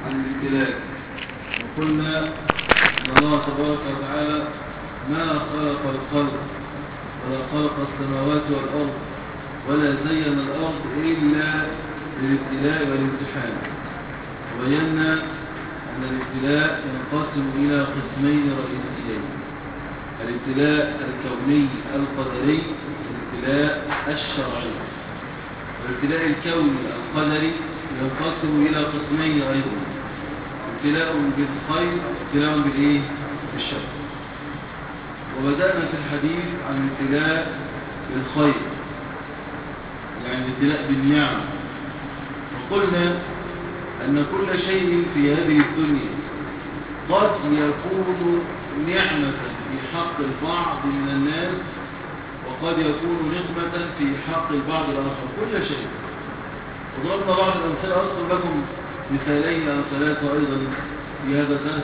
عن الابتلاء وقلنا ان الله تبارك وتعالى ما خلق الخلق ولا خلق السماوات والارض ولا زين الارض الا للابتلاء والامتحان وبينا ان الابتلاء ينقسم الى قسمين رئيسيين الابتلاء الكوني القدري والابتلاء الشرعي والابتلاء الكوني القدري ينقسم إلى قسمين أيضا ابتلاء بالخير وابتلاء بالإيه؟ بالشر وبدأنا في الحديث عن الابتلاء بالخير يعني الابتلاء بالنعم وقلنا أن كل شيء في هذه الدنيا قد يكون نعمة في حق البعض من الناس وقد يكون نقمة في حق البعض الآخر كل شيء وضربنا بعض الأمثلة أذكر لكم مثالين أو ثلاثة أيضا في هذا الدرس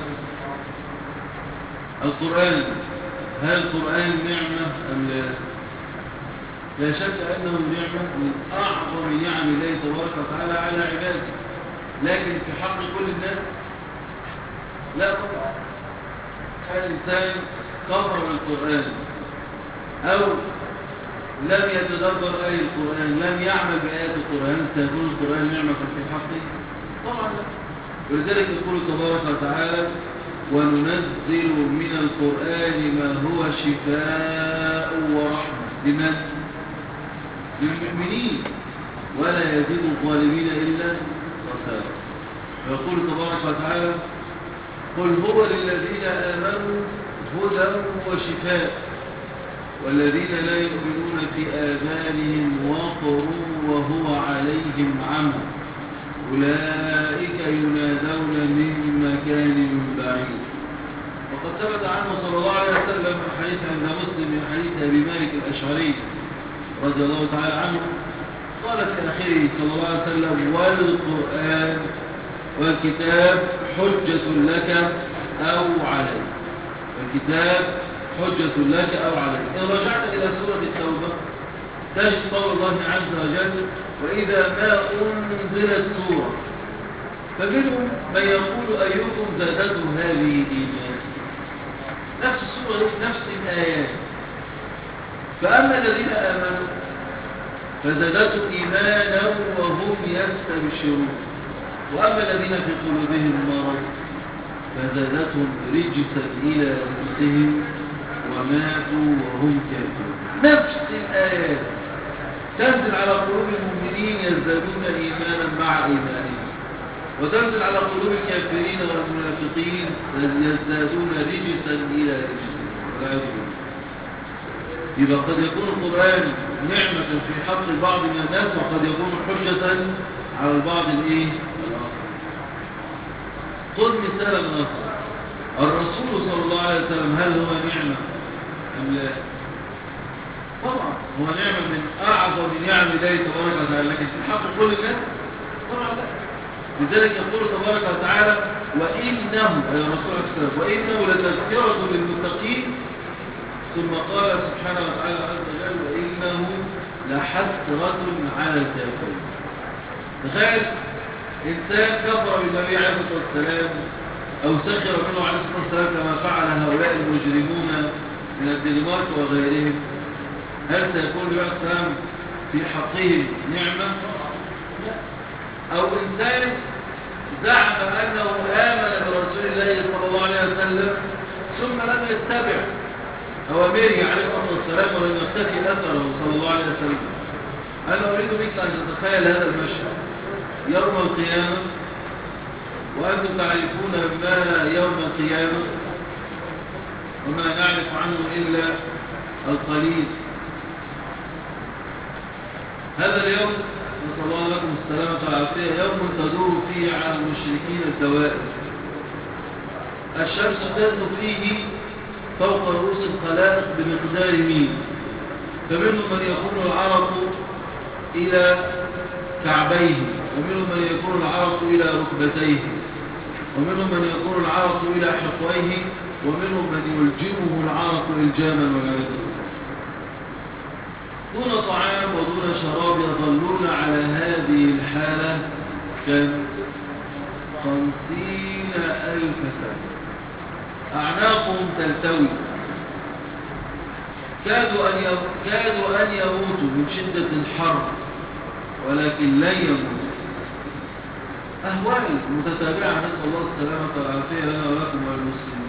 القرآن هل القرآن نعمة أم لا؟ لا شك أنه نعمة من أعظم نعم الله تبارك وتعالى على عباده لكن في حق كل الناس لا طبعا الإنسان كفر بالقرآن أو لم يتدبر آية القرآن لم يعمل بآيات القرآن سيكون القرآن نعمة في حقه طبعا لا ولذلك يقول تبارك وتعالى وننزل من القرآن ما هو شفاء ورحمة لمن؟ للمؤمنين ولا يزيد الظالمين إلا خسارة ويقول تبارك وتعالى قل هو للذين آمنوا هدى وشفاء والذين لا يؤمنون في آذانهم وقر وهو عليهم عمى أولئك ينادون من مكان بعيد وقد ثبت عنه صلى الله عليه وسلم حديث عند مسلم من حديث أبي مالك الأشعري رضي الله تعالى عنه قال في آخره صلى الله عليه وسلم والقرآن والكتاب حجة لك أو عليك الكتاب حجة لك أو عليك إن رجعت إلى سورة التوبة تجد قول الله عز وجل وإذا ما أنزلت سورة فمنهم من يقول أيكم زادته هذه إيمان نفس السورة نفس الآيات فأما الذين آمنوا فزادتهم إيمانا وهم يستبشرون وأما الذين في قلوبهم مرض فزادتهم رجسا إلى رجسهم وماتوا وهم كافرون نفس الآيات تنزل على قلوب المؤمنين يزدادون إيمانا مع إيمانهم وتنزل على قلوب الكافرين والمنافقين يزدادون رجسا إلى رجسهم والعياذ بالله يبقى قد يكون القرآن نعمة في حق البعض من الناس وقد يكون حجة على البعض الايه الآخر خذ مثالا آخر الرسول صلى الله عليه وسلم هل هو نعمة أم لا طبعا هو نعمة من أعظم نعم الله تبارك وتعالى لكن في حق كل الناس طبعا لا لذلك يقول تبارك وتعالى وإنه أي الرسول عليه السلام وإنه لتذكرة للمتقين ثم قال سبحانه وتعالى عز وجل وإنه لحسرة على الكافرين تخيل إنسان كفر بالنبي عليه الصلاة والسلام أو سخر منه عليه الصلاة والسلام كما فعل هؤلاء المجرمون من الدنمارك وغيرهم هل سيكون النبي عليه السلام في حقهم نعمة؟ لا أو إنسان زعم أنه آمن برسول الله صلى الله عليه وسلم ثم لم يتبع أوامره عليه الصلاة والسلام ولم يختفي أثره صلى الله عليه وسلم أنا أريد بك أن تتخيل هذا المشهد يوم القيامة وأنتم تعرفون ما يوم القيامة وما نعرف عنه إلا القليل هذا اليوم نسأل الله لكم السلامة والعافية يوم تدور فيه على المشركين الدوائر الشمس تدور فيه فوق رؤوس الخلائق بمقدار ميل فمنهم من يكون العرق إلى كعبيه ومنهم من يكون العرق إلى ركبتيه ومنهم من يكون العرق إلى حقويه ومنهم من يلجمه العرق إلجاما والعياذ بالله دون طعام ودون شراب يظلون على هذه الحالة كم خمسين ألف سنة أعناقهم تلتوي كادوا أن يم- كادوا أن يموتوا من شدة الحر ولكن لن يموتوا أهوال متتابعة نسأل الله السلامة والعافية لنا ولكم وللمسلمين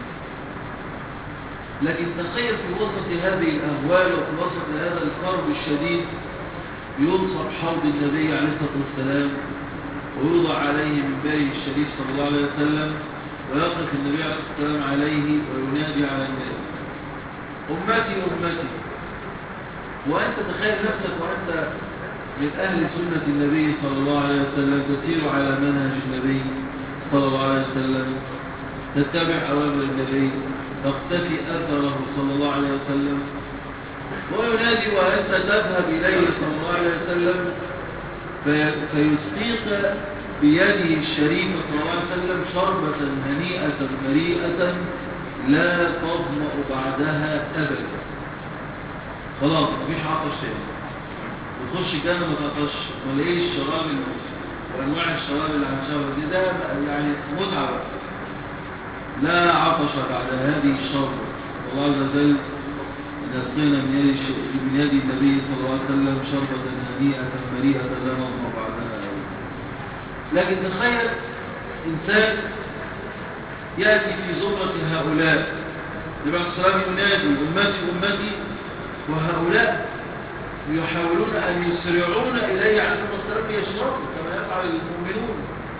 لكن تخيل في وسط هذه الأهوال وفي وسط هذا الكرب الشديد ينصب حوض النبي عليه الصلاة والسلام ويوضع عليه من باره الشريف صلى الله عليه وسلم ويقف النبي عليه الصلاة والسلام عليه وينادي على الناس أمتي أمتي وأنت تخيل نفسك وأنت من أهل سنة النبي صلى الله عليه وسلم تسير على منهج النبي صلى الله عليه وسلم تتبع أوامر النبي تقتفي أثره صلى الله عليه وسلم وينادي وأنت تذهب إليه صلى الله عليه وسلم في فيسقيك بيده الشريفة صلى الله عليه وسلم شربة هنيئة مريئة لا تظمأ بعدها أبدا خلاص مفيش عطش تاني وتخش الجنة ما تعطش ولا ايه الشراب ال- وانواع الشراب اللي هنشربها دي ده يعني متعة بقى لا عطش بعد هذه الشربة الله عز وجل يسقينا من يد الش- من يد النبي صلى الله عليه وسلم شربة هنيئة مريئة لا نظمأ بعدها أبدا لكن تخيل إنسان يأتي في زمرة هؤلاء النبي عليه الصلاة والسلام ينادي أمتي أمتي وهؤلاء يحاولون أن يسرعون إليه عليه الصلاة والسلام ليشربوا كما يفعل المؤمنون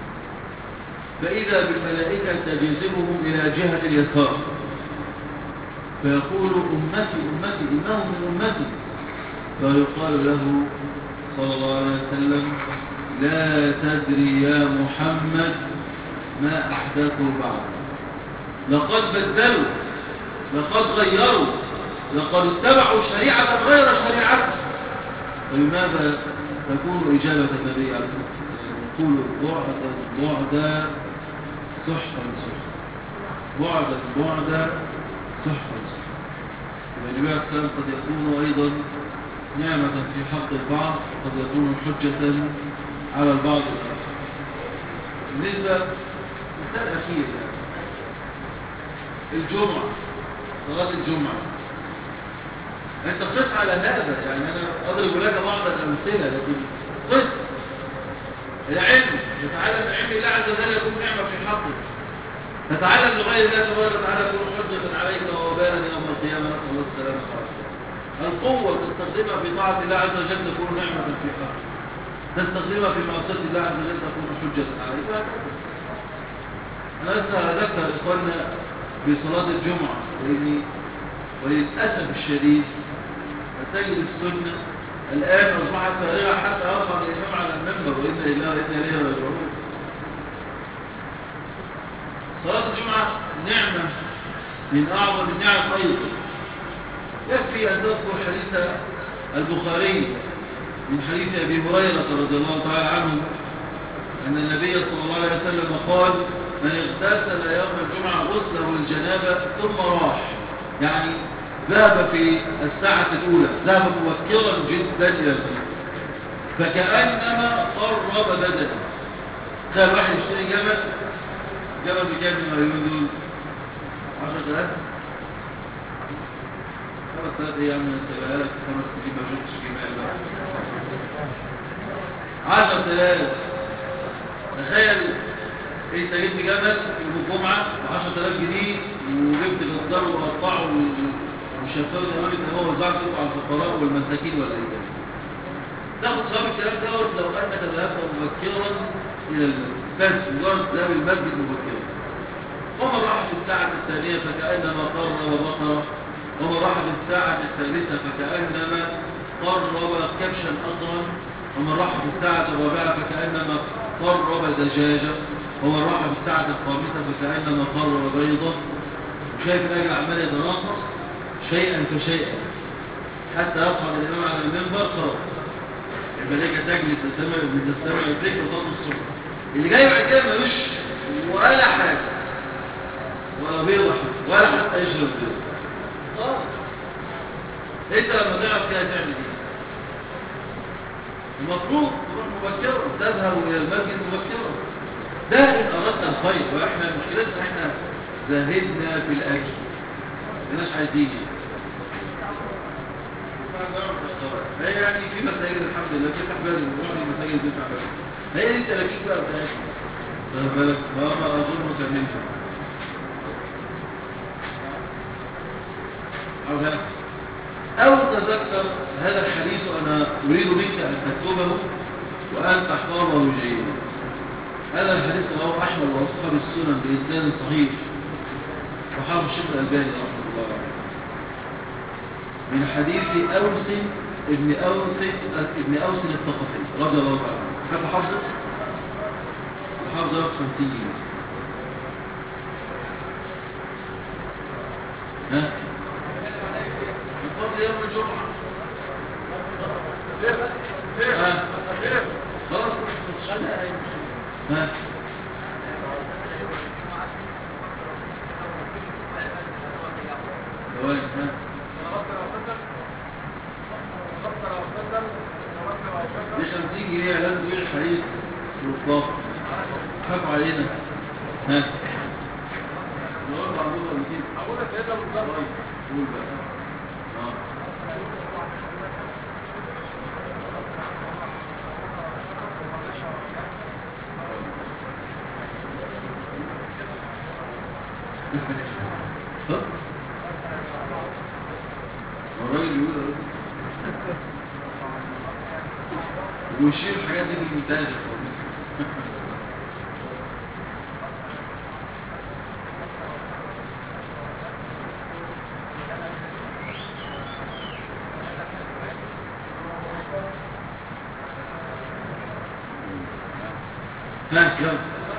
فإذا بالملائكة تجذبهم إلى جهة اليسار فيقول أمتي أمتي إنه من أمتي فيقال له صلى الله عليه وسلم لا تدري يا محمد ما أحدثوا بعد لقد بدلوا لقد غيروا لقد اتبعوا شريعة غير شريعته فلماذا تكون إجابة النبي عليه الصلاة والسلام يقول بعدا بعدا سحقا سحقا بعدا بعدا سحقا سحقا يبقى النبي عليه الصلاة والسلام قد يكون أيضا نعمة في حق البعض قد يكون حجة على البعض الآخر بالنسبة مثال أخير يعني الجمعة صلاة الجمعة أنت قس على هذا يعني أنا أضرب لك بعض الأمثلة لكن قس العلم تتعلم علم الله عز وجل يكون نعمة في حقك تتعلم لغير الله تبارك وتعالى يكون حجة عليك ووبالا يوم القيامة نسأل الله السلامة والعافية القوة تستخدمها في طاعة الله عز وجل تكون نعمة في حقك تستخدمها في معصية الله عز وجل تكون حجة عليك وهكذا أنا لسه أذكر إخواننا بصلاة الجمعة لأني وللأسف الشديد تجد السنة الآن أصبحت فارغة حتى يرفع الإمام على المنبر وإن إله وإن إليه راجعون صلاة الجمعة نعمة من أعظم النعم أيضا يكفي أن تذكر حديث البخاري من حديث أبي هريرة رضي الله تعالى عنه أن النبي صلى الله عليه وسلم قال من اغتسل يوم الجمعة غسله الجنابة ثم راح يعني ذهب في الساعة الأولى ذهب مبكرا جدا إلى المسجد فكأنما قرب بدنه تخيل واحد يشتري جمل جمل بكام من اليومين دول 10000 5000 ايه يا عم سيبها لك خمس سنين ما شفتش جمال بقى 10000 تخيل انت جبت جمل يوم الجمعة ب 10000 جنيه وجبت جزار وقطعه وشفاه تمام ان هو وزعته على الفقراء والمساكين ولا ايه تاخد ثواب الكلام دوت لو انك ذهبت مبكرا الى المسجد بس مجرد ذهاب المسجد مبكرا ومن راح في الساعة الثانية فكأنما قرب بقرة ومن راح في الساعة الثالثة فكأنما قرب كبشا أضرا ومن راح في الساعة الرابعة فكأنما قرب دجاجة ومن راح في الساعة الخامسة فكأنما قرب بيضة وشايف الأجر عمال يتناقص شيئا فشيئا حتى يصعد الإمام على المنبر خلاص الملائكة تجلس تستمع تستمع الذكر وتطلب الصبح اللي جاي بعد كده ملوش ولا حاجة ولا بيضة ولا حتى يشرب بيضة خلاص انت لما تعرف كده تعمل ايه المفروض تروح مبكرا تذهب الى المسجد مبكرا ده إن أردنا الخير وإحنا مشكلتنا إحنا زهدنا في الأجر مش عايزين هي يعني في مساجد الحمد لله بتفتح بلد الموضوع في مساجد بتفتح بلد هي دي التلاكيك بقى بتاعتنا خد بالك فما أظن مسلمين أو هذا أو تذكر هذا الحديث أنا أريد منك أن تكتبه وأن تحفظه جيدا هذا الحديث رواه أحمد وأصحاب السنن بإسناد صحيح وحافظ الشيخ الألباني رحمه الله عليه من حديث أوس ابن أوس ابن أوس الثقفي رضي الله تعالى عنه حتى حافظه حافظه في 50 جنيه ها من فضل يوم الجمعة ها خلاص ها ثواني ها دي 50 جنيه لازم تقول الحديث بالضبط خاف علينا ها نقول معبود ولا كده أقول لك إيه ده بالظبط طيب قول بقى اه ها؟ هو الراجل يقول أهو. ويشيل الحاجات دي في المونتاج ها يلا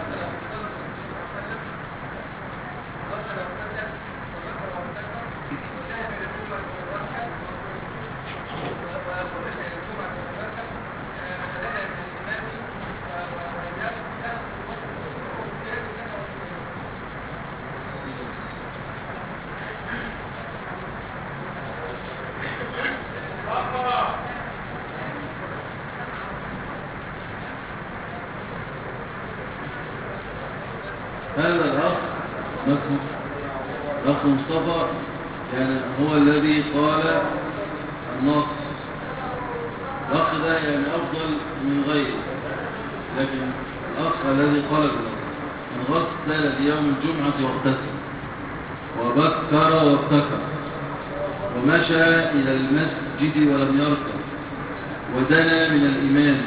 هذا الأخ اسمه الأخ مصطفى يعني هو الذي قال النص الأخ ده يعني أفضل من غيره لكن الأخ الذي قال بالنص من غسل ليوم الجمعة واغتسل وبكر وابتكر ومشى إلى المسجد ولم يركب ودنا من الإمام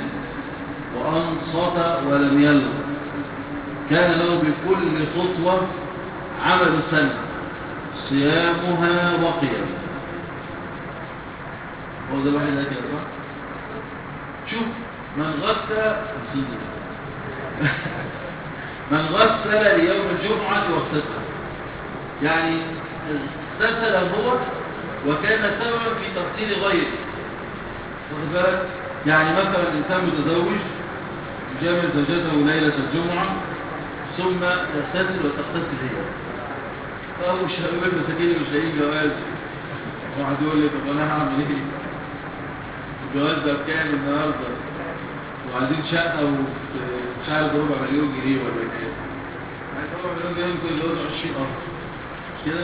وأنصت ولم يلغ كان له بكل خطوة عمل سنة صيامها بقيا هو ده الواحد ده كده صح؟ شوف من غسل من غسل ليوم الجمعة واغتسل يعني اغتسل هو وكان سببا في تغسيل غيره واخد بالك؟ يعني مثلا الإنسان متزوج يجامل زوجته ليلة الجمعة ثم يغتسل وتغتسل هي فهو مش هقول مساكين مش لاقيين جواز واحد يقول لي طب انا هعمل ايه الجواز ده بكام النهارده وعايزين شقه ومش عارف ربع مليون جنيه ولا كام عايز ربع مليون جنيه ممكن يجوز 20 ارض مش كده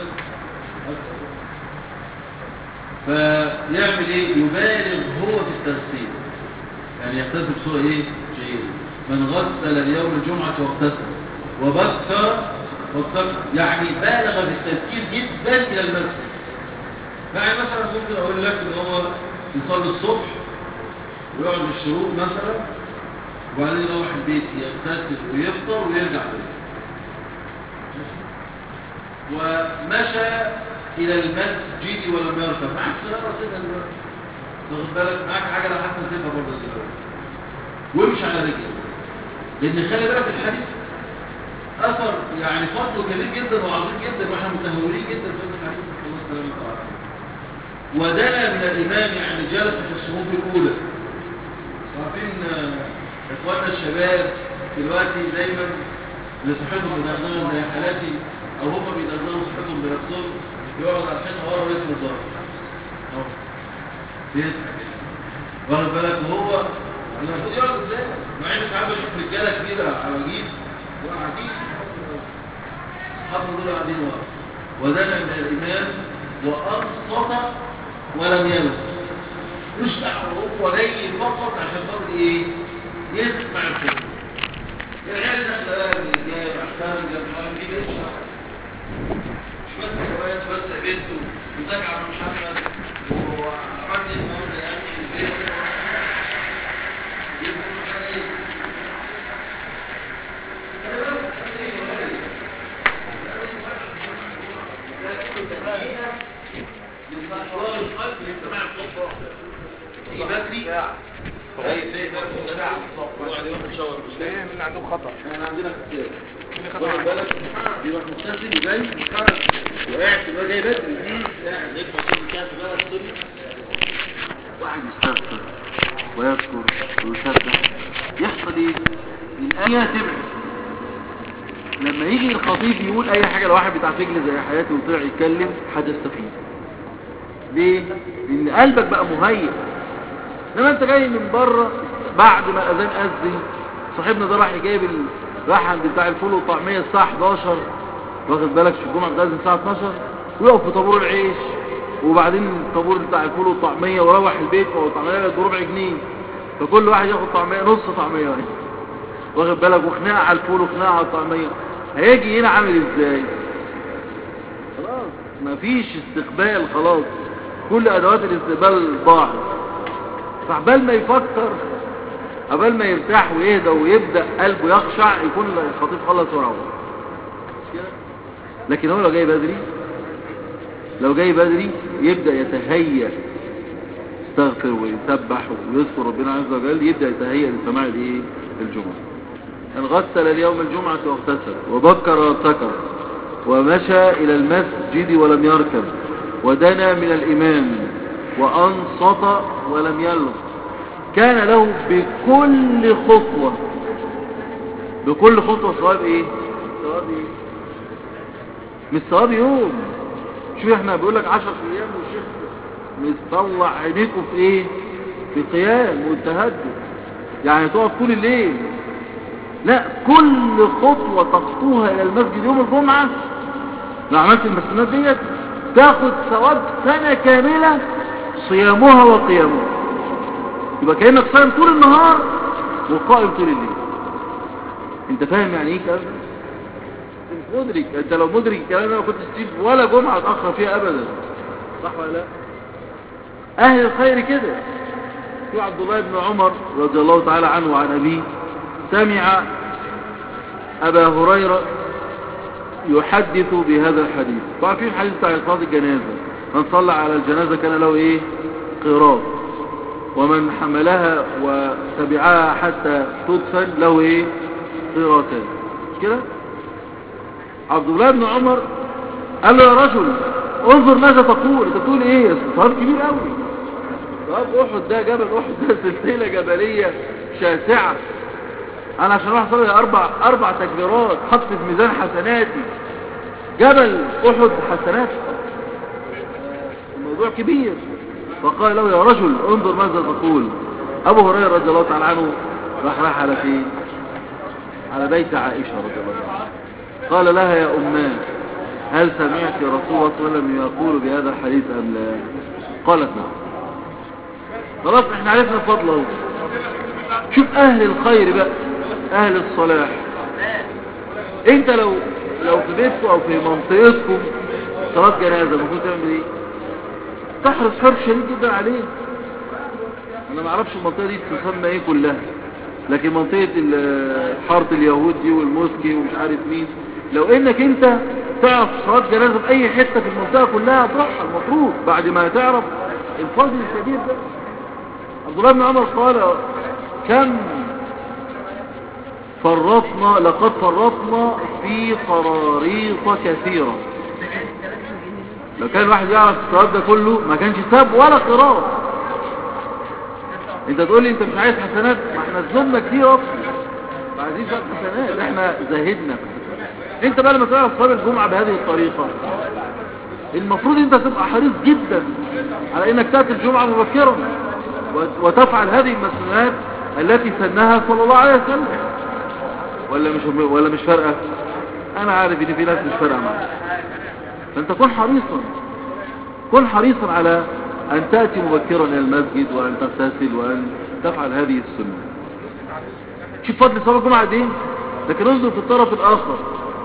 فيعمل ايه يبالغ هو في التغسيل يعني يغتسل بصوره ايه جيده من غسل اليوم الجمعه واغتسل وبكر وبكر يعني بالغ في التفكير جدا الى المسجد يعني مثلا ممكن اقول لك ان هو يصلي الصبح ويقعد للشروق مثلا وبعدين يروح البيت يغتسل ويفطر ويرجع بيت ومشى الى المسجد ولم يركب معاك سياره سيبها دلوقتي واخد بالك معاك حاجه لو حتى سيبها برضه دلوقتي وامشي على رجلك لان خلي بالك الحديث اثر يعني فضله كبير جدا وعظيم جدا واحنا متهورين جدا في هذا الحديث الله سلامه وعافيه ودنا من الامام يعني جلس في الصفوف الاولى عارفين اخواننا الشباب دلوقتي دايما اللي صحتهم بتغنغهم زي حالاتي او هم بيدغدغوا صحتهم بنفسهم يقعد على الحيطه ورا ويسمع الظهر اهو بيضحك واخد بالك وهو المفروض يقعد ازاي مع ان ساعات بشوف رجاله كبيره عواجيز قاعدين الصحابة دول قاعدين ورا ودنا من الإمام وأنصت ولم يلغ مش هو جاي فقط عشان خاطر ايه يسمع الخطبه العيال داخله جايه محترم جايه مش عارف ايه ليش مش بس جواز بس بنته وذاك عم محمد وعندي النهارده يعني البيت يبقى مش عارف بدري اي في وقعد ياخد شاور مش ليه من عندهم خطأ احنا عندنا اختيار اللي خطأ واخد بالك يروح متصل جاي وقعت بقى جاي بدري قاعد ليك مصير كاس بقى السوري واحد يستغفر ويذكر ويسبح يحصل ايه الآية تبعد لما يجي الخطيب يقول اي حاجة لو واحد بتاع سجن زي حياتي وطلع يتكلم هتستفيد ليه؟ لان قلبك بقى مهيئ لما انت جاي من بره بعد ما الاذان اذن صاحبنا ده راح جايب ال... راح عند بتاع الفول والطعميه الساعه 11 واخد بالك في الجمعه بتاذن الساعه 12 ويقف في طابور العيش وبعدين الطابور بتاع الفول والطعميه وروح البيت هو الطعميه بربع جنيه فكل واحد ياخد طعميه نص طعميه يعني واخد بالك وخناقه على الفول وخناقه على الطعميه هيجي هنا عامل ازاي خلاص مفيش استقبال خلاص كل ادوات الاستقبال ضاعت فعبال ما يفكر عبال ما يرتاح ويهدى ويبدأ قلبه يخشع يكون الخطيب خلص وروح لكن هو لو جاي بدري لو جاي بدري يبدأ يتهيأ يستغفر ويسبح ويذكر ربنا عز وجل يبدأ يتهيأ لسماع الايه الجمعة ان غسل اليوم الجمعة واغتسل وبكر وابتكر ومشى إلى المسجد ولم يركب ودنا من الإمام وأنصت ولم يلغ كان له بكل خطوة بكل خطوة ثواب ايه ثواب ايه مش ثواب يوم شو احنا بيقول لك 10 ايام والشيخ مطلع عينيكم في ايه في قيام والتهجد يعني تقف طول الليل لا كل خطوة تخطوها الى المسجد يوم الجمعة لو عملت المسنات ديت تاخد ثواب سنة كاملة صيامها وقيامها يبقى كأنك صايم طول النهار وقائم طول الليل انت فاهم يعني ايه كلام انت مدرك انت لو مدرك الكلام ده ما كنتش تسيب ولا جمعة تأخر فيها ابدا صح ولا لا اهل الخير كده في عبد الله بن عمر رضي الله تعالى عنه وعن ابيه سمع ابا هريرة يحدث بهذا الحديث طبعا في الحديث بتاع صلاة الجنازة من صلى على الجنازة كان له ايه قراط ومن حملها وتبعها حتى تدفن له ايه قراطان مش كده عبد الله بن عمر قال له يا رجل انظر ماذا تقول انت بتقول ايه صار كبير قوي طب احد ده جبل احد ده سلسله جبليه شاسعه انا عشان اروح اصلي اربع اربع تكبيرات حط في ميزان حسناتي جبل احد حسنات الموضوع كبير فقال له يا رجل انظر ماذا تقول ابو هريره رضي الله تعالى عنه راح راح على فين على بيت عائشه رضي الله عنها قال لها يا اماه هل سمعت رسول الله صلى الله عليه وسلم يقول بهذا الحديث ام لا قالت نعم خلاص احنا عرفنا فضله شوف اهل الخير بقى اهل الصلاح انت لو لو في بيتكم او في منطقتكم صلاة جنازة المفروض تعمل ايه تحرص حرص شديد جدا عليه انا ما اعرفش المنطقة دي تسمى ايه كلها لكن منطقة ال- حارة اليهود دي والموسكي ومش عارف مين لو انك انت تعرف صلاة جنازة في اي حتة في المنطقة كلها تروحها المفروض بعد ما تعرف الفضل الكبير ده عبد الله بن عمر قال كم فرطنا لقد فرطنا في قراريط كثيرة لو كان الواحد يعرف الثواب ده كله ما كانش ساب ولا قرار انت تقول لي انت مش عايز حسنات ما احنا ظلمنا كتير اصلا ما عايزين ساب حسنات احنا زهدنا انت بقى لما تعرف صلاه الجمعه بهذه الطريقه المفروض انت تبقى حريص جدا على انك تاتي الجمعه مبكرا وت- وتفعل هذه المسنونات التي سنها صلى الله عليه وسلم ولا مش ولا مش فارقه انا عارف ان في ناس مش فارقه معاك فانت كن حريصا كن حريصا على ان تاتي مبكرا الى المسجد وان تغتسل وان تفعل هذه السنه شوف فضل صلاه الجمعه دي لكن انظر في الطرف الاخر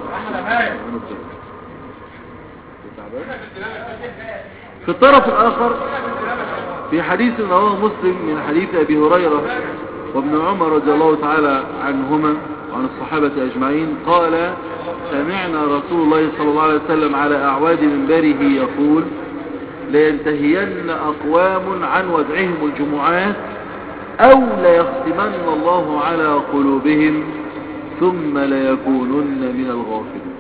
في الطرف الآخر في حديث رواه مسلم من حديث أبي هريرة وابن عمر رضي الله تعالى عنهما وعن الصحابة أجمعين قال سمعنا رسول الله صلى الله عليه وسلم على أعواد منبره يقول لينتهين أقوام عن ودعهم الجمعات أو ليختمن الله على قلوبهم ثم ليكونن من الغافلين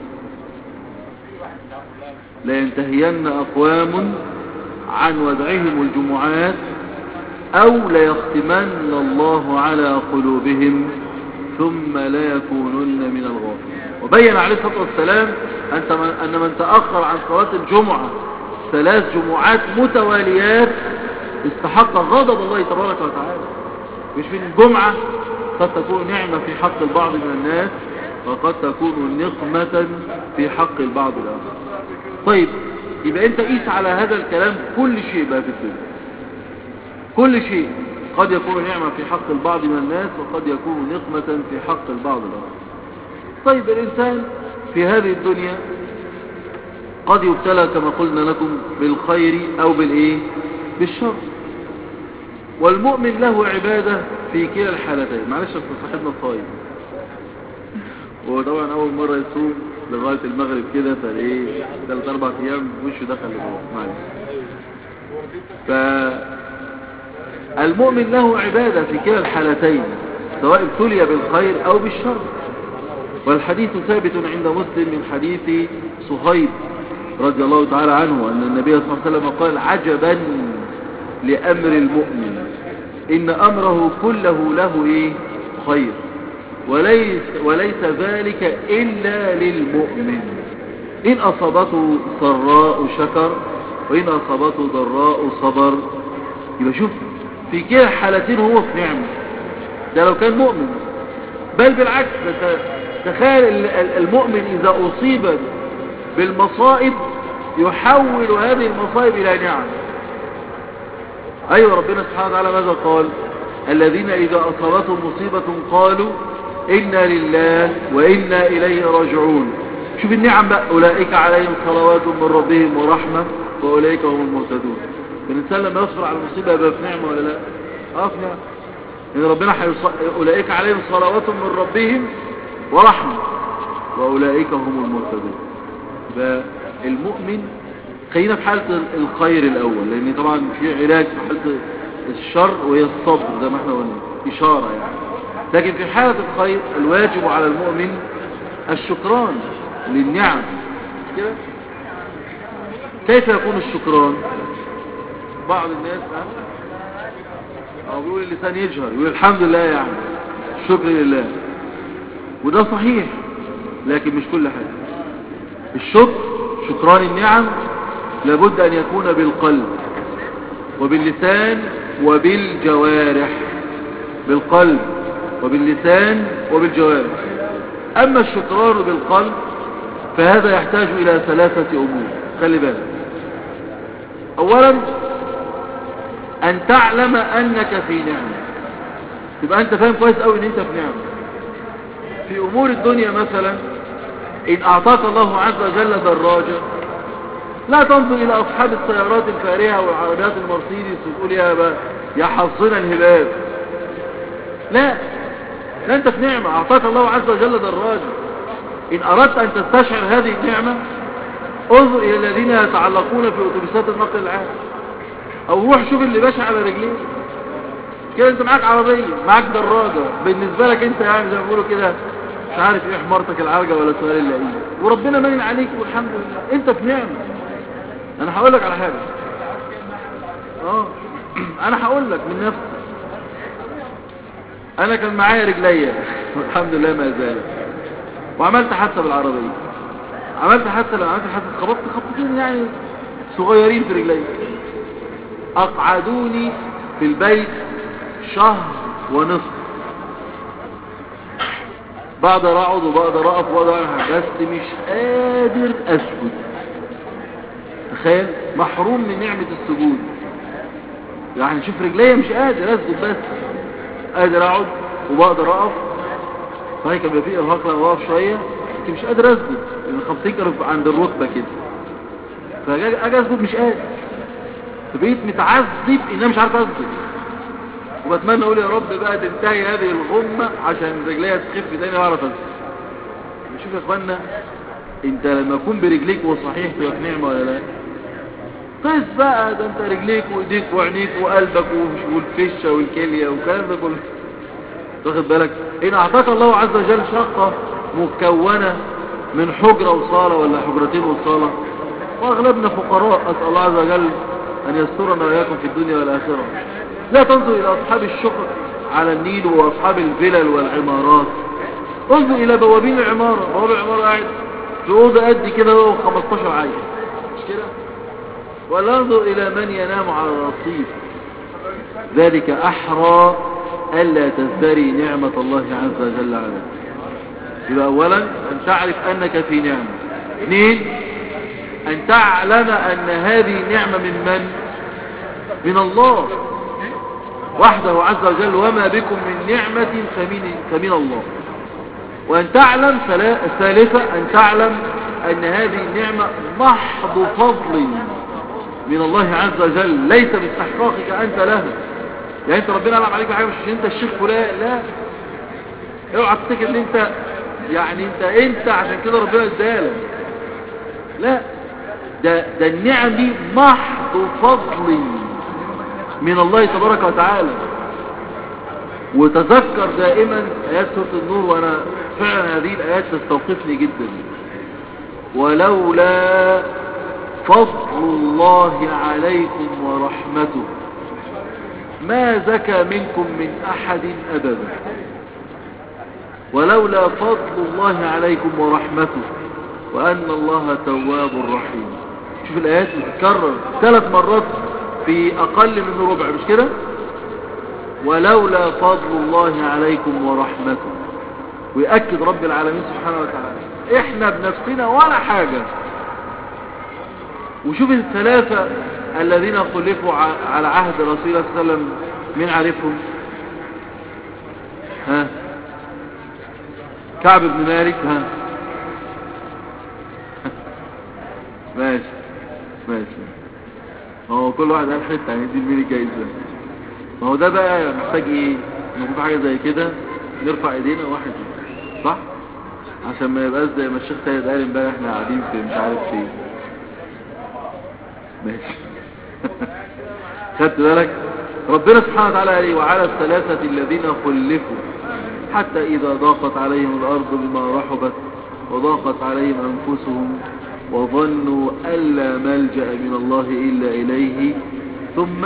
لينتهين أقوام عن ودعهم الجمعات أو ليختمن الله على قلوبهم ثم لا يكونن من الغافلين وبين عليه الصلاة والسلام أن من تأخر عن صلاة الجمعة ثلاث جمعات متواليات استحق غضب الله تبارك وتعالى مش من جمعة قد تكون نعمة في حق البعض من الناس وقد تكون نقمة في حق البعض الآخر طيب يبقى انت قيس على هذا الكلام كل شيء بقى في الدنيا كل شيء قد يكون نعمة في حق البعض من الناس وقد يكون نقمة في حق البعض الآخر طيب الإنسان في هذه الدنيا قد يبتلى كما قلنا لكم بالخير أو بالإيه بالشر والمؤمن له عبادة في كلا الحالتين معلش أصل صاحبنا الصايم هو طبعا أول مرة يصوم لغاية المغرب كده فايه ثلاث اربع ايام وشه دخل لجوه معلش فالمؤمن له عبادة في كلا الحالتين سواء ابتلي بالخير او بالشر والحديث ثابت عند مسلم من حديث صهيب رضي الله تعالى عنه أن النبي صلى الله عليه وسلم قال عجبا لأمر المؤمن إن أمره كله له إيه خير وليس, وليس ذلك إلا للمؤمن إن أصابته سراء شكر وإن أصابته ضراء صبر يبقى شوف في كلا حالتين هو في نعمة ده لو كان مؤمن بل بالعكس تخيل المؤمن إذا أصيب بالمصائب يحول هذه المصائب إلى نعم أيوة ربنا سبحانه وتعالى ماذا قال الذين إذا أصابتهم مصيبة قالوا إنا لله وإنا إليه راجعون شوف النعم بقى أولئك عليهم صلوات من ربهم ورحمة وأولئك هم المهتدون الإنسان لما يصبر على المصيبة يبقى في نعمة ولا لا اه في نعمة إن ربنا حيص... أولئك عليهم صلوات من ربهم ورحمة وأولئك هم المهتدون فالمؤمن خلينا في حالة الخير الأول لأن طبعا في علاج في حالة الشر وهي الصبر زي ما احنا قلنا إشارة يعني لكن في حالة الخير الواجب على المؤمن الشكران للنعم كده كيف يكون الشكران بعض الناس أو بيقول اللسان يجهر يقول الحمد لله يعني الشكر لله وده صحيح لكن مش كل حاجة الشكر شكران النعم لابد أن يكون بالقلب وباللسان وبالجوارح بالقلب وباللسان وبالجوارح أما الشكران بالقلب فهذا يحتاج إلى ثلاثة أمور خلي بالك أولا أن تعلم أنك في نعمة تبقى أنت فاهم كويس أوي أن أنت في نعمة في أمور الدنيا مثلا إن أعطاك الله عز وجل دراجة لا تنظر إلى أصحاب السيارات الفارهة والعربيات المرسيدس وتقول يا با يا حظنا الهباب لا لا أنت في نعمة أعطاك الله عز وجل دراجة إن أردت أن تستشعر هذه النعمة انظر إلى الذين يتعلقون في أتوبيسات النقل العام أو روح شوف اللي ماشي على رجليه كده أنت معاك عربية معاك دراجة بالنسبة لك أنت يعني زي ما بيقولوا كده مش عارف ايه حمارتك العرجة ولا سؤال الا ايه وربنا منن عليك والحمد لله انت في نعمة انا هقول لك على حاجة اه انا هقول لك من نفسي انا كان معايا رجليا والحمد لله ما زالت وعملت حادثة بالعربية عملت حادثة لما عملت حادثة خبطت خبطتين يعني صغيرين في رجلي اقعدوني في البيت شهر ونصف بقدر اقعد وبقدر اقف وبقدر اعمل حاجة، بس مش قادر اسجد تخيل محروم من نعمة السجود يعني شوف رجليا مش قادر اسجد بس قادر اقعد وبقدر اقف صحيح كان بيبقى فيه ارهاق لما اقف شويه لكن مش قادر اسجد لان الخبطين كانوا عند الركبه كده فاجي أجي اسجد مش قادر فبقيت متعذب ان انا مش عارف اسجد وبتمنى اقول يا رب بقى تنتهي هذه الغمه عشان رجليا تخف تاني واعرف اسجد شوف يا اخوانا انت لما تكون برجليك وصحيح تبقى في نعمه ولا لا قيس بقى ده انت رجليك وايديك وعينيك وقلبك والفشه والكليه والكلام ده كله واخد بالك ان اعطاك الله عز وجل شقة مكونة من حجرة وصالة ولا حجرتين وصالة واغلبنا فقراء اسأل الله عز وجل ان يسترنا وإياكم في الدنيا والآخرة لا تنظر الى اصحاب الشقق على النيل واصحاب الفلل والعمارات انظر الى بوابين العمارة بوابين العمارة قاعد في اوضه قد كده هو 15 عيل مش كده ولا انظر الى من ينام على الرصيف ذلك احرى ألا تزدري نعمة الله عز وجل عليك يبقى أولا أن تعرف أنك في نعمة اثنين أن تعلم أن هذه نعمة من من من الله وحده عز وجل وما بكم من نعمة فمن, فمن الله وأن تعلم ثالثة أن تعلم أن هذه النعمة محض فضل من الله عز وجل ليس باستحقاقك أنت لها يعني انت ربنا قال عليك بحاجه مش عشان انت الشيخ فلان لا اوعى تفتكر ان انت يعني انت انت عشان كده ربنا ادالك لا ده ده النعم دي محض فضل من الله تبارك وتعالى وتذكر دائما ايات سوره النور وانا فعلا هذه الايات تستوقفني جدا ولولا فضل الله عليكم ورحمته ما زكى منكم من أحد أبدا ولولا فضل الله عليكم ورحمته وأن الله تواب رحيم شوف الآيات بتتكرر ثلاث مرات في أقل من ربع مش كده ولولا فضل الله عليكم ورحمته ويأكد رب العالمين سبحانه وتعالى احنا بنفسنا ولا حاجة وشوف الثلاثة الذين خلفوا على عهد رسول الله صلى الله عليه وسلم مين عارفهم ها كعب بن مالك ها ماشي ماشي ما هو كل واحد قال حته هيدي لمين الجايزه ما هو ده بقى محتاج ايه نقول حاجه زي كده نرفع ايدينا واحد صح عشان ما يبقاش زي ما الشيخ سيد قال امبارح احنا قاعدين في مش عارف فين ماشي خدت بالك ربنا سبحانه وتعالى قال وعلى الثلاثة الذين خلفوا حتى إذا ضاقت عليهم الأرض بما رحبت وضاقت عليهم أنفسهم وظنوا ألا ملجأ من الله إلا إليه ثم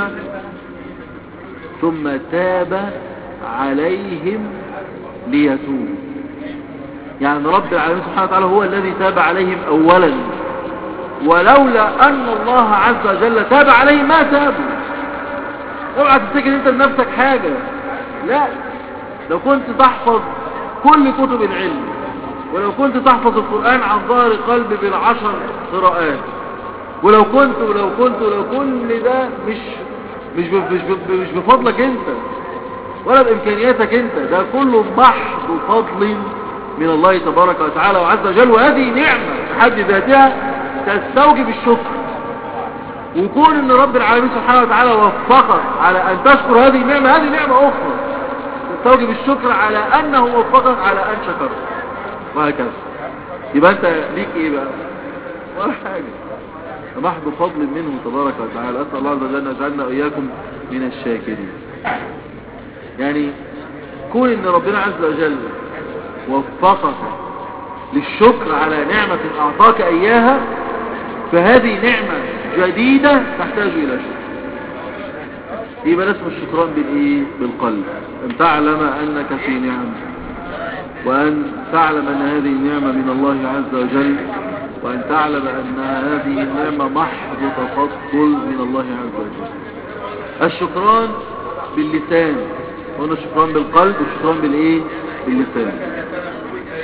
ثم تاب عليهم ليتوبوا يعني رب العالمين سبحانه وتعالى هو الذي تاب عليهم أولا ولولا أن الله عز وجل تاب عليهم ما تابوا اوعى تفتكر انت لنفسك حاجة لا لو كنت تحفظ كل كتب العلم ولو كنت تحفظ القرآن عن ظهر قلب بالعشر قراءات ولو كنت ولو كنت ولو كل ده مش مش مش مش بفضلك انت ولا بامكانياتك انت ده كله محض فضل من الله تبارك وتعالى وعز وجل وهذه نعمة بحد ذاتها تستوجب الشكر وكون ان رب العالمين سبحانه وتعالى وفقك على ان تشكر هذه النعمة هذه نعمة اخرى تستوجب الشكر على انه وفقك على ان شكرت وهكذا يبقى انت ليك ايه بقى ولا حاجة محض فضل منه تبارك وتعالى اسأل الله عز وجل ان يجعلنا اياكم من الشاكرين يعني كون ان ربنا عز وجل وفقك للشكر على نعمة اعطاك اياها فهذه نعمة جديدة تحتاج الى شكر يبقى اسم الشكران بالايه بالقلب ان تعلم انك في نعم وان تعلم ان هذه النعمة من الله عز وجل وان تعلم ان هذه النعمة محض تفضل من الله عز وجل الشكران باللسان قلنا الشكران بالقلب والشكران بالايه باللسان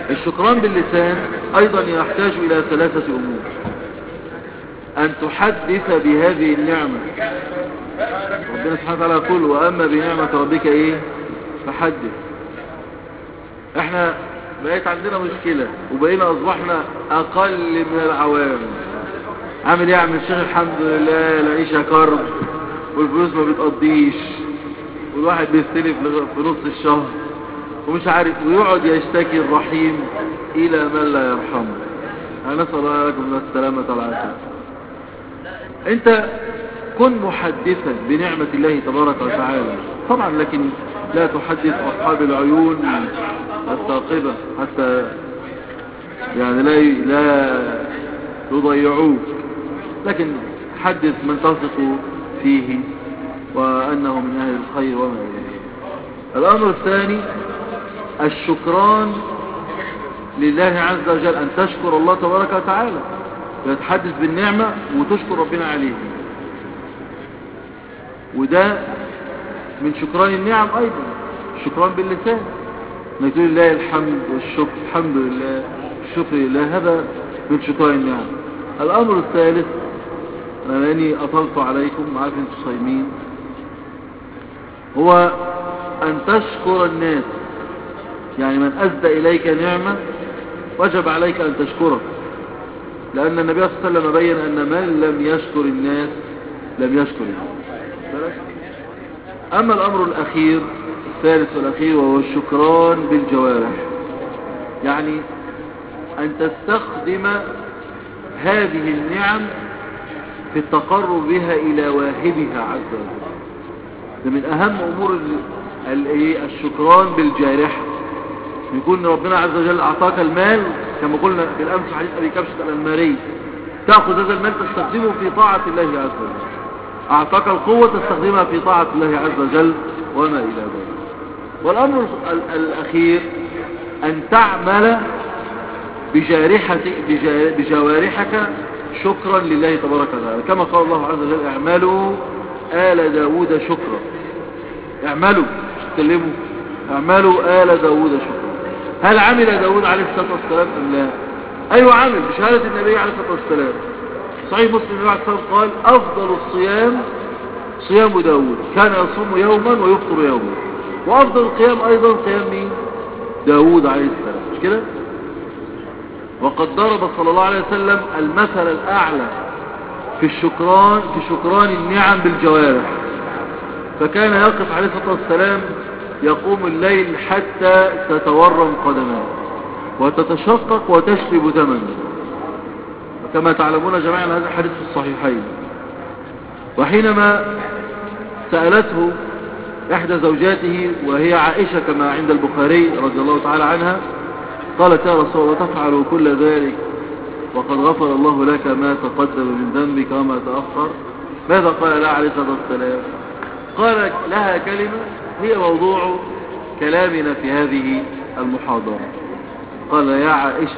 الشكران باللسان أيضا يحتاج إلى ثلاثة أمور أن تحدث بهذه النعمة ربنا سبحانه وتعالى يقول وأما بنعمة ربك إيه فحدث احنا بقيت عندنا مشكلة وبقينا أصبحنا أقل من العوام عامل ايه يا عم الشيخ الحمد لله العيشة كرب والفلوس ما بتقضيش والواحد بيستلف لغ- في نص الشهر ومش عارف ويقعد يشتكي الرحيم إلى من لا يرحمه أنا نسأل الله لكم من السلامة والعافية أنت كن محدثا بنعمة الله تبارك وتعالى طبعا لكن لا تحدث أصحاب العيون الثاقبة حتى يعني لا لا يضيعوك لكن حدث من تثق فيه وأنه من أهل الخير وما إليه الأمر الثاني الشكران لله عز وجل أن تشكر الله تبارك وتعالى وتتحدث بالنعمة وتشكر ربنا عليه وده من شكران النعم أيضا شكران باللسان انك تقول لله الحمد والشكر الحمد لله الشكر لله هذا من شكران النعم الأمر الثالث أنا لأني أطلت عليكم عارف انتم صايمين هو أن تشكر الناس يعني من أسدى إليك نعمة وجب عليك أن تشكره لأن النبي صلى الله عليه وسلم بين أن من لم يشكر الناس لم يشكر الله أما الأمر الأخير الثالث والأخير وهو الشكران بالجوارح يعني أن تستخدم هذه النعم في التقرب بها إلى واهبها عز وجل ده من أهم أمور ال- ال- إيه؟ الشكران بالجارحة يكون ربنا عز وجل أعطاك المال كما قلنا بالأمس في حديث أبي كبشة الأنماري تأخذ هذا المال تستخدمه في طاعة الله عز وجل أعطاك القوة تستخدمها في طاعة الله عز وجل وما إلى ذلك والأمر ال- الأخير أن تعمل بجارحة بجا- بجوارحك شكرا لله تبارك وتعالى كما قال الله عز وجل اعملوا آل داود شكرا اعملوا مش تكلموا اعملوا آل داود شكرا هل عمل داود عليه الصلاة والسلام أم لا أيوة عمل بشهادة النبي عليه الصلاة والسلام صحيح مسلم النبي عليه الصلاة والسلام قال أفضل الصيام صيام داود كان يصوم يوما ويفطر يوما وأفضل القيام أيضا قيام مين داود عليه السلام مش كده وقد ضرب صلى الله عليه وسلم المثل الأعلى في الشكران في شكران النعم بالجوارح فكان يقف عليه الصلاة والسلام يقوم الليل حتى تتورم قدماه وتتشقق وتشرب دما وكما تعلمون جميعا هذا الحديث في الصحيحين وحينما سألته إحدى زوجاته وهي عائشة كما عند البخاري رضي الله تعالى عنها قالت يا رسول الله تفعل كل ذلك وقد غفر الله لك ما تقدم من ذنبك وما تأخر ماذا قال لها عليه الصلاة والسلام قال لها كلمة هي موضوع كلامنا في هذه المحاضرة قال يا عائشة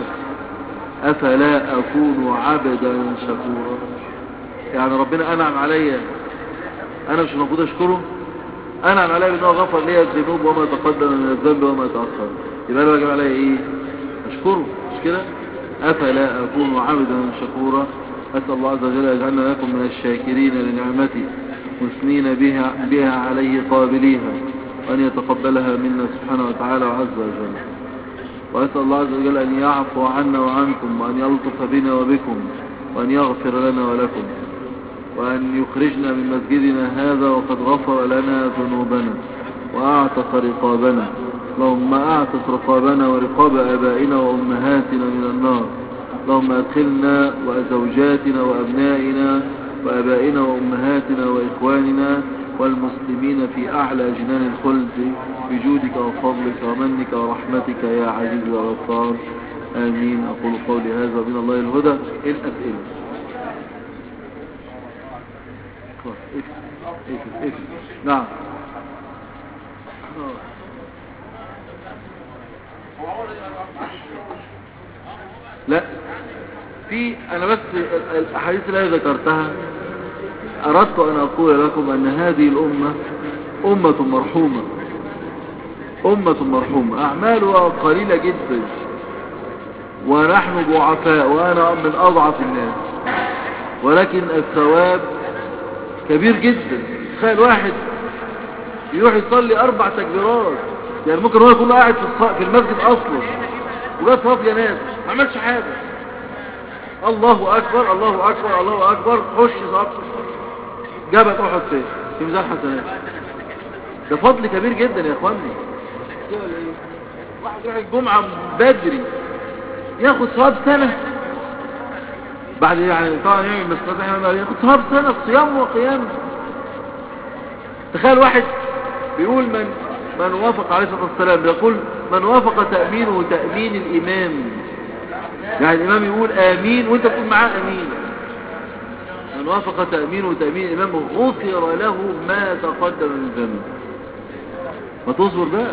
أفلا أكون عبدا شكورا يعني ربنا أنعم علي أنا مش المفروض أشكره أنعم علي بأنه غفر لي الذنوب وما تقدم من الذنب وما تأخر يبقى أنا واجب علي إيه أشكره مش كده أفلا أكون عبدا شكورا أسأل الله عز وجل يجعلنا لكم من الشاكرين لنعمته مثنين بها, بها عليه قابليها وأن يتقبلها منا سبحانه وتعالى وعز وجل وأسأل الله عز وجل أن يعفو عنا وعنكم وأن يلطف بنا وبكم وأن يغفر لنا ولكم وأن يخرجنا من مسجدنا هذا وقد غفر لنا ذنوبنا وأعتق رقابنا اللهم أعتق رقابنا ورقاب آبائنا وأمهاتنا من النار اللهم أدخلنا وزوجاتنا وأبنائنا وأبائنا وأمهاتنا وإخواننا والمسلمين في أعلى جنان الخلد بجودك وفضلك ومنك ورحمتك يا عزيز يا غفار آمين أقول قولي هذا ومن الله الهدى الأسئلة اقفل اقفل اقفل نعم لا في انا بس الاحاديث التي ذكرتها اردت ان اقول لكم ان هذه الامة امة مرحومة امة مرحومة اعمالها قليلة جدا ونحن ضعفاء وأنا من أضعف الناس ولكن الثواب كبير جدا تخيل واحد يروح يصلي أربع تكبيرات يعني ممكن هو يكون قاعد في الص- في المسجد أصلا وجات صافية ناس ما عملش حاجة الله أكبر الله أكبر الله أكبر خش صف جبل أحد فين في ميزان حسنات ده فضل كبير جدا يا اخواني كده ولا إيه؟ واحد يروح الجمعة بدري ياخد ثواب سنة بعد يعني طبعا يعمل مسكات احنا ياخد ثواب سنة صيام وقيام تخيل واحد بيقول من من وافق عليه الصلاة والسلام بيقول من وافق تأمينه تأمين الإمام يعني الإمام يقول آمين وانت تقول معاه آمين من وافق تأمينه تأمين الإمام غفر له ما تقدم من ذنبه ما تصبر بقى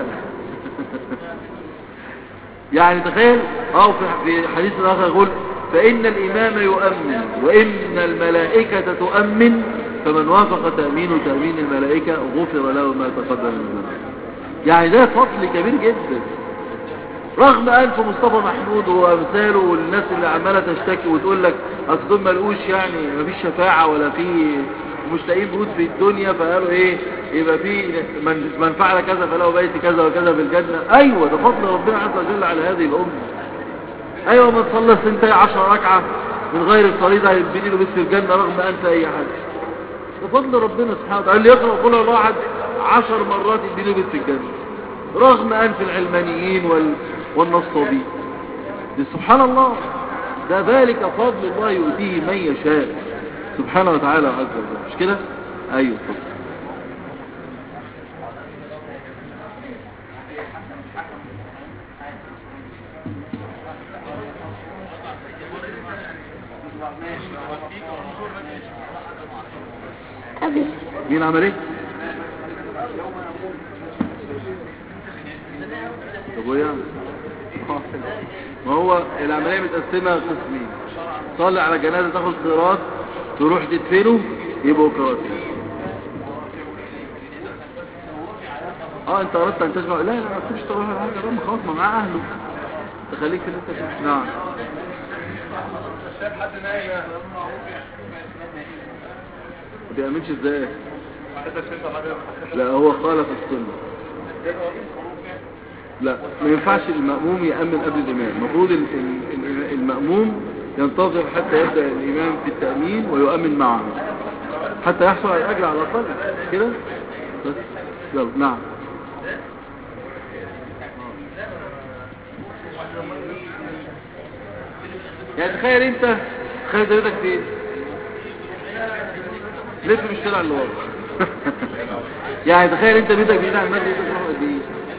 يعني تخيل اه في في حديث اخر يقول فإن الإمام يؤمن وإن الملائكة تؤمن فمن وافق تأمين تأمين الملائكة غفر له ما تقدم من ذنبه يعني ده فضل كبير جدا رغم أنف مصطفى محمود وأمثاله والناس اللي عمالة تشتكي وتقول لك أصل دول ملقوش يعني مفيش شفاعة ولا في مش لاقيين بيوت في الدنيا فقالوا إيه يبقى في من, من فعل كذا فله بيت كذا وكذا في الجنة أيوة ده فضل ربنا عز وجل على هذه الأمة أيوة من صلى سنتي عشر ركعة من غير الفريضة هيبني له بيت في الجنة رغم أنت أي حاجة ده فضل ربنا سبحانه وتعالى اللي يقرأ قول الله أحد عشر مرات يبني له بيت في الجنة رغم أنف العلمانيين وال... والنصابين دي سبحان الله ده ذلك فضل الله يؤتيه من يشاء سبحانه وتعالى عز وجل مش كده ايوه طب. أبي مين عمل ايه طب وايه يعني؟ ما هو العملية متقسمة قسمين تصلي على جنازة تاخد قيراط تروح تدفنه يبقوا قيراطين اه انت اردت ان تجمع لا لا ما تكونش تروح على حاجة رغم خلاص ما معاه اهله تخليك في اللي انت فيه. نعم ما بيعملش ازاي لا هو خالف السنة لا ما ينفعش المأموم يأمن قبل الإمام المفروض ال- ال- ال- المأموم ينتظر حتى يبدأ الإمام في التأمين ويؤمن معه حتى يحصل على الأجر على الأقل كده بس يلا نعم يعني تخيل انت تخيل ده بيتك فين لف في الشارع اللي ورا يعني تخيل انت بيتك بعيد عن المسجد تروح قد ايه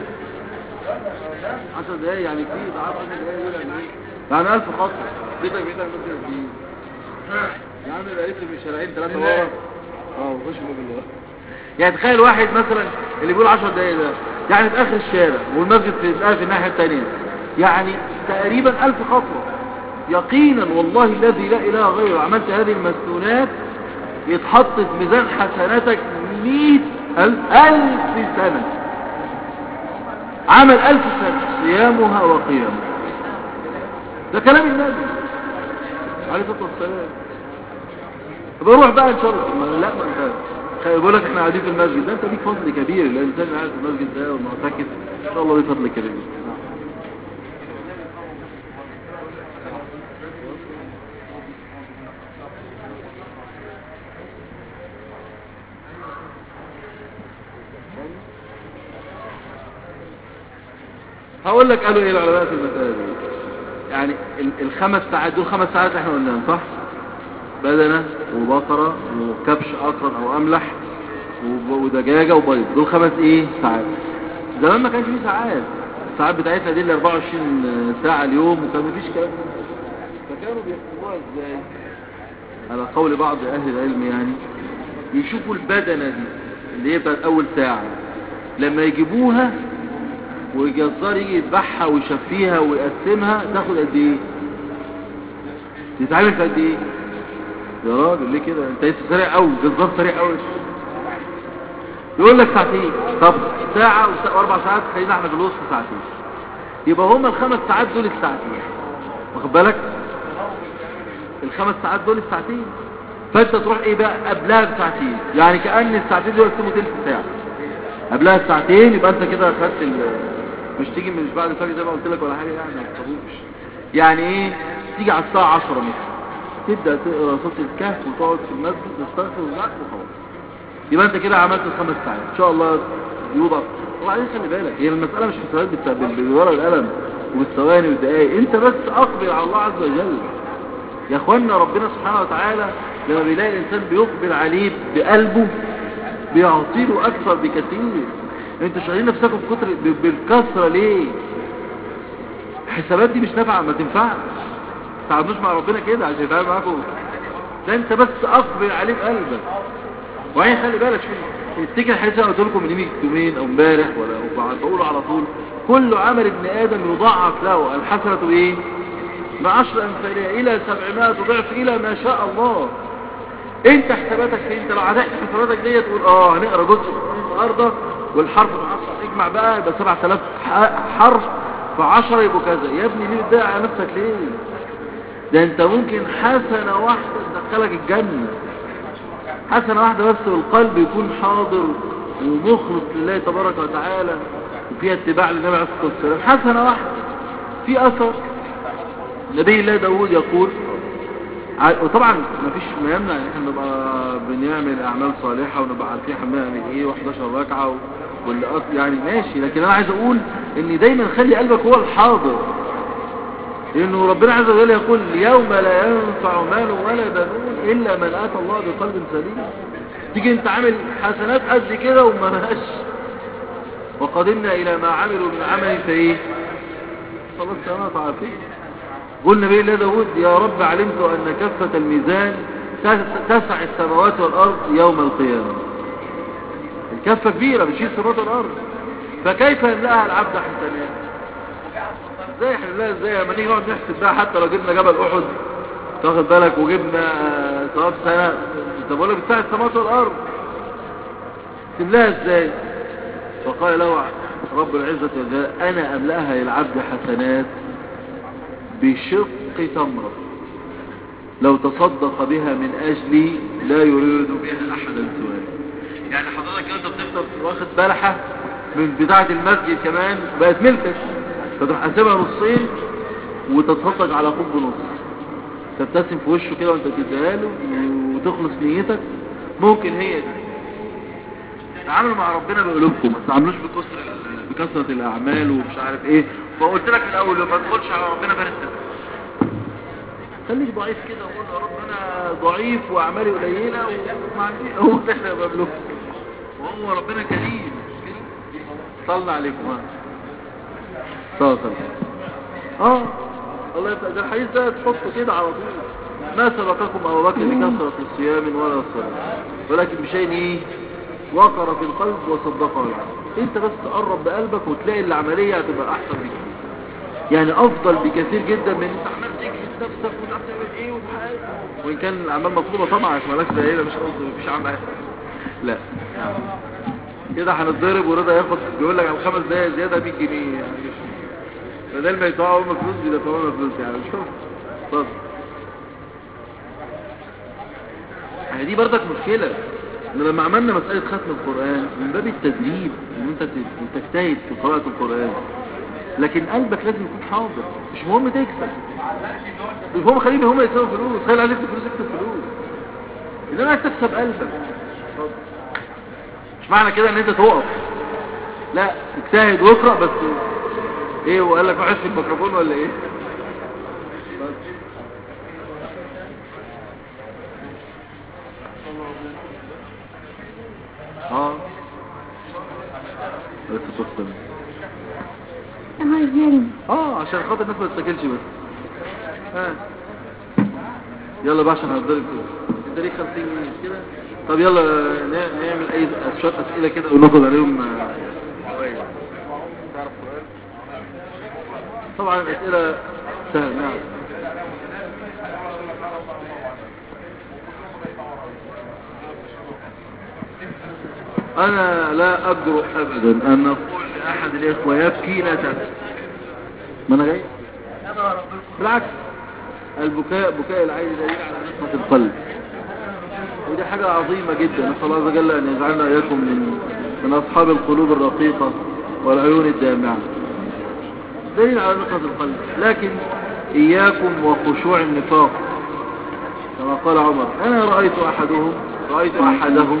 10 دقايق يعني كتير ده 10 دقايق دول يعني ايه يعني 1000 خط بيتك بعيد عن المسجد قد ايه يا عم يبقى لف من شارعين ثلاثه ورا اه وخش من الله يعني تخيل واحد مثلا اللي بيقول 10 دقايق ده يعني في اخر الشارع والمسجد في في الناحيه الثانيه يعني تقريبا 1000 خطوه يقينا والله الذي لا اله غيره عملت هذه المسنونات يتحط في ميزان حسناتك مئة ألف, ألف سنة عمل ألف سنة صيامها وقيامها ده كلام النبي عليه الصلاة والسلام طب اروح بقى ان شاء الله ما لا ما انت خ- بقول لك احنا قاعدين في المسجد ده انت ليك فضل كبير الانسان اللي قاعد في المسجد ده ومعتكف ان شاء الله ليه فضل كبير هقول لك قالوا ايه العلماء في المسألة دي يعني ال- الخمس ساعات دول خمس ساعات احنا قلناهم صح بدنة وبقرة وكبش اقرن او املح وب- ودجاجة وبيض دول خمس ايه ساعات زمان ما كانش فيه ساعات الساعات بتاعتنا دي ال 24 ساعة اليوم وكان مفيش كلام فكانوا بيحسبوها ازاي على قول بعض اهل العلم يعني يشوفوا البدنة دي اللي هي بتاعت اول ساعة لما يجيبوها والجزار يجي يذبحها ويشفيها ويقسمها تاخد قد ايه تتعمل في قد ايه يا راجل ليه كده انت لسه سريع قوي الجزار سريع قوي يقول لك ساعتين طب ساعة وس- واربع ساعات خلينا احنا في الوسط ساعتين يبقى هما الخمس ساعات دول الساعتين واخد بالك الخمس ساعات دول الساعتين فانت تروح ايه بقى قبلها بساعتين يعني كأن الساعتين دول يقسموا تلت ساعة قبلها الساعتين يبقى انت كده خدت ال مش تيجي مش بعد الفجر زي ما قلت لك ولا حاجة يعني ما تطلبوش يعني ايه تيجي على الساعة 10 مثلا تبدأ تقرا صوت الكهف وتقعد في المسجد تستغفر الله وخلاص يبقى انت كده عملت الخمس ساعات ان شاء الله يوضع وبعدين خلي بالك هي المسألة مش حسابات بالت- بالورقة القلم وبالثواني والدقايق انت بس اقبل على الله عز وجل يا اخوانا ربنا سبحانه وتعالى لما بيلاقي الانسان بيقبل عليه بقلبه بيعطيله اكثر بكثير انتوا شغالين نفسكم بكتر ب- بالكثرة ليه الحسابات دي مش نافعة ما تنفعش ما تعاملوش مع ربنا كده عشان يتعامل معاكم ده انت بس اقبل عليه بقلبك وبعدين خلي بالك شوف افتكر الحديث اللي قلت لكم من يومين يومين او امبارح ولا أو بقوله على طول كل عمل ابن ادم يضاعف له الحسنه بايه بعشر امثالها الى 700 ضعف الى ما شاء الله انت حساباتك فين انت لو عدت حساباتك ديت تقول اه هنقرا جزء النهارده والحرف ب 10 اجمع بقى يبقى 7000 ح- حرف في 10 يبقوا كذا يا ابني ليه بتضيع على نفسك ليه ده انت ممكن حسنه واحده تدخلك الجنه حسنة واحدة بس والقلب يكون حاضر ومخلص لله تبارك وتعالى وفيها اتباع للنبي عليه الصلاة والسلام حسنة واحدة في أثر نبي الله داود يقول ع- وطبعا ما فيش ما يمنع ان احنا نبقى بنعمل اعمال صالحة ونبقى عارفين احنا بنعمل ايه و11 ركعة و- واللي أص- يعني ماشي لكن انا عايز اقول ان دايما خلي قلبك هو الحاضر لأنه ربنا عز وجل يقول يوم لا ينفع مال ولا بنون إلا من آتى الله بقلب سليم تيجي انت عامل حسنات قد كده وما مهاش وقدمنا إلى ما عملوا من عمل فإيه صلاة سلامات عافية قل نبي الله داود يا رب علمت أن كفة الميزان تس- تسع السماوات والأرض يوم القيامة الكفة كبيرة بتشيل السماوات والأرض فكيف يملأها العبد حسنات ازاي احنا لا ازاي لما نيجي نقعد نحسب بقى حتى لو جبنا جبل احد تاخد بالك وجبنا آه، ثواب سنه انت بقول لك بتاع السماوات والارض تملاها ازاي فقال له رب العزه والجلال انا املاها للعبد حسنات بشق تمره لو تصدق بها من اجلي لا يريد بها احدا سواي يعني حضرتك انت بتفطر واخد بلحه من بتاعه المسجد كمان بقت ملكك فتروح قاسمها نصين وتتصدق على خب نص تبتسم في وشه كده وانت بتديها له وتخلص نيتك ممكن هي دي تعاملوا مع ربنا بقلوبكم ما تعاملوش بكسر ال- بكثرة الأعمال ومش عارف ايه فقلت لك من الأول ما تدخلش على ربنا بارد خليك ضعيف كده وقول يا رب انا ضعيف واعمالي قليله وما عندي هو ده اللي بملكه وهو ربنا كريم صلى عليكم ها صلى الله عليه وسلم. اه الله يفتح ده الحديث ده تحطه كده على طول ما سبقكم ابو بكر بكثره صيام ولا صلاه ولكن بشيء ايه وقر في القلب وصدقه العمل انت بس تقرب بقلبك وتلاقي العمليه هتبقى احسن بكتير يعني افضل بكثير جدا من انت عمال تجهز نفسك ومش عارف تعمل ايه وحاجة. وان كان الاعمال مطلوبه طبعا عشان مالكش دقيقه مش قصدي مفيش عمل لا كده هنتضرب ورضا ياخد بيقول لك على خمس دقايق زياده 100 جنيه يعني بدل ما يدفعوا هم فلوس بيدفعوا لنا فلوس يعني مش فاهم اتفضل يعني دي برضك مشكله ان لما عملنا مساله ختم القران من باب التدريب ان انت ت- تجتهد في قراءه القران لكن قلبك لازم يكون حاضر مش مهم تكسب مش مهم خليهم هم يكسبوا فلوس خلي عايز يكسب فلوس يكسب فلوس انما عايز تكسب قلبك مش معنى كده ان انت تقف لا اجتهد واقرا بس ايه وقال لك وحش في الميكروفون ولا ايه اه بس تفصل اه عشان خاطر الناس ما تتاكلش بس ها يلا بقى عشان هنضرب كده انت ليه 50 جنيه كده طب يلا ن- نعمل اي شويه اسئله كده وناخد عليهم آه، شويه تعرف سؤال طبعا الاسئله سهله نعم انا لا اجرؤ ابدا ان اقول لاحد الاخوه يبكي لا تبكي ما انا جاي انا بالعكس البكاء بكاء العين دليل على نقمة القلب ودي حاجة عظيمة جدا نسأل الله عز وجل أن يجعلنا إياكم من من أصحاب القلوب الرقيقة والعيون الدامعة دليل على نقمة القلب لكن إياكم وخشوع النفاق كما قال عمر أنا رأيت أحدهم رأيت أحدهم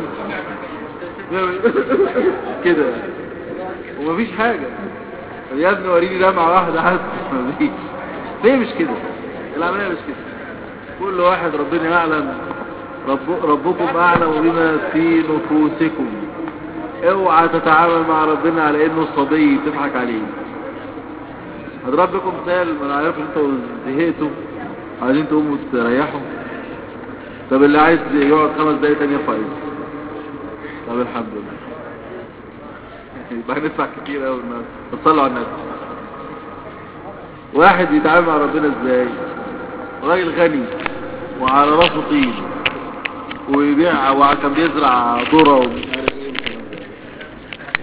كده ومفيش حاجة يا ابني وريني دمعة واحدة حتى مفيش ليه مش كده العملية مش كده كل واحد ربنا يعلم رب ربكم أعلم بما في نفوسكم اوعى تتعامل مع ربنا على انه صبي تضحك عليه هضرب لكم مثال ما انا عارف انتوا زهقتوا عايزين تقوموا تريحوا طب اللي عايز يقعد خمس دقايق تانية يرفع ايده طب الحمد لله يبقى هندفع كتير قوي الناس تصلوا على الناس واحد يتعامل مع ربنا ازاي راجل غني وعلى راسه طين ويبيع وكان بيزرع ذره